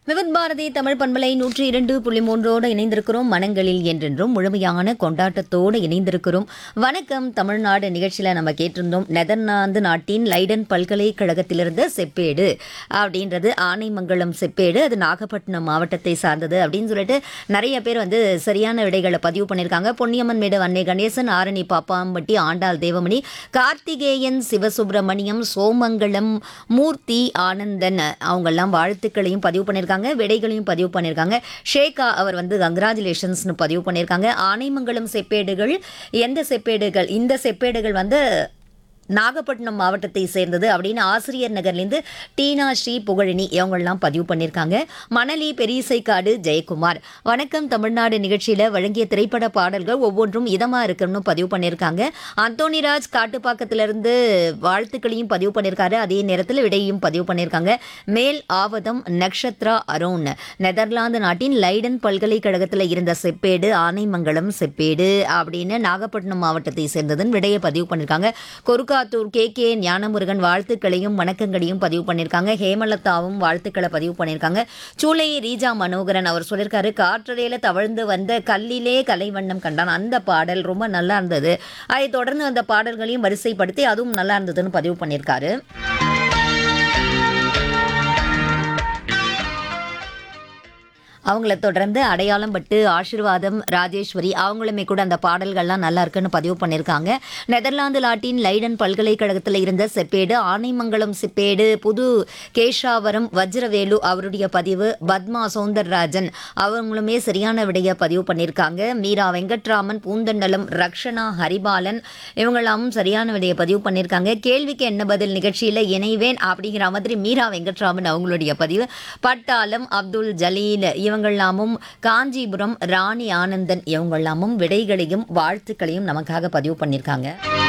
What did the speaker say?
விவித் பாரதி தமிழ் பண்பலை நூற்றி இரண்டு புள்ளி மூன்றோடு இணைந்திருக்கிறோம் மனங்களில் என்றென்றும் முழுமையான கொண்டாட்டத்தோடு இணைந்திருக்கிறோம் வணக்கம் தமிழ்நாடு நிகழ்ச்சியில் நம்ம கேட்டிருந்தோம் நெதர்லாந்து நாட்டின் லைடன் பல்கலைக்கழகத்திலிருந்து செப்பேடு அப்படின்றது ஆனைமங்கலம் செப்பேடு அது நாகப்பட்டினம் மாவட்டத்தை சார்ந்தது அப்படின்னு சொல்லிட்டு நிறைய பேர் வந்து சரியான விடைகளை பதிவு பண்ணியிருக்காங்க பொன்னியம்மன் மேடு அன்னை கணேசன் ஆரணி பாப்பாம்பட்டி ஆண்டாள் தேவமணி கார்த்திகேயன் சிவசுப்பிரமணியம் சோமங்கலம் மூர்த்தி ஆனந்தன் அவங்கெல்லாம் வாழ்த்துக்களையும் பதிவு பண்ணியிருக்காங்க விடைகளையும் பதிவு பண்ணியிருக்காங்க ஷேகா அவர் வந்து கங்க்ராச்சுலேஷன்ஸ்னு பதிவு பண்ணியிருக்காங்க ஆனைமங்கலம் செப்பேடுகள் எந்த செப்பேடுகள் இந்த செப்பேடுகள் வந்து நாகப்பட்டினம் மாவட்டத்தை சேர்ந்தது அப்படின்னு ஆசிரியர் நகர்லேருந்து டீனா ஸ்ரீ புகழினி இவங்கெல்லாம் பதிவு பண்ணியிருக்காங்க மணலி பெரியசைக்காடு ஜெயக்குமார் வணக்கம் தமிழ்நாடு நிகழ்ச்சியில் வழங்கிய திரைப்பட பாடல்கள் ஒவ்வொன்றும் இதமாக இருக்குன்னு பதிவு பண்ணியிருக்காங்க அந்தோனிராஜ் காட்டுப்பாக்கத்திலிருந்து வாழ்த்துக்களையும் பதிவு பண்ணியிருக்காரு அதே நேரத்தில் விடையும் பதிவு பண்ணியிருக்காங்க மேல் ஆவதம் நக்ஷத்ரா அரோன் நெதர்லாந்து நாட்டின் லைடன் பல்கலைக்கழகத்தில் இருந்த செப்பேடு ஆனைமங்கலம் செப்பேடு அப்படின்னு நாகப்பட்டினம் மாவட்டத்தை சேர்ந்ததுன்னு விடையை பதிவு பண்ணியிருக்காங்க கொருக்காத்தூர் கே கே ஞானமுருகன் வாழ்த்துக்களையும் வணக்கங்களையும் பதிவு பண்ணியிருக்காங்க ஹேமலதாவும் வாழ்த்துக்களை பதிவு பண்ணியிருக்காங்க சூளை ரீஜா மனோகரன் அவர் சொல்லியிருக்காரு காற்றறையில தவழ்ந்து வந்த கல்லிலே கலைவண்ணம் கண்டான் அந்த பாடல் ரொம்ப நல்லா இருந்தது அதை தொடர்ந்து அந்த பாடல்களையும் வரிசைப்படுத்தி அதுவும் நல்லா இருந்ததுன்னு பதிவு பண்ணியிருக்காரு அவங்கள தொடர்ந்து அடையாளம் பட்டு ஆசிர்வாதம் ராஜேஸ்வரி அவங்களுமே கூட அந்த பாடல்கள்லாம் நல்லா இருக்குன்னு பதிவு பண்ணியிருக்காங்க நெதர்லாந்து நாட்டின் லைடன் பல்கலைக்கழகத்தில் இருந்த செப்பேடு ஆனைமங்கலம் செப்பேடு புது கேஷாவரம் வஜ்ரவேலு அவருடைய பதிவு பத்மா சௌந்தரராஜன் அவங்களுமே சரியான விடைய பதிவு பண்ணியிருக்காங்க மீரா வெங்கட்ராமன் பூந்தண்டலம் ரக்ஷனா ஹரிபாலன் இவங்களாமும் சரியான விடையை பதிவு பண்ணியிருக்காங்க கேள்விக்கு என்ன பதில் நிகழ்ச்சியில் இணைவேன் அப்படிங்கிற மாதிரி மீரா வெங்கட்ராமன் அவங்களுடைய பதிவு பட்டாளம் அப்துல் ஜலீல் இவங்கெல்லாமும் காஞ்சிபுரம் ராணி ஆனந்தன் இவங்கெல்லாமும் விடைகளையும் வாழ்த்துக்களையும் நமக்காக பதிவு பண்ணியிருக்காங்க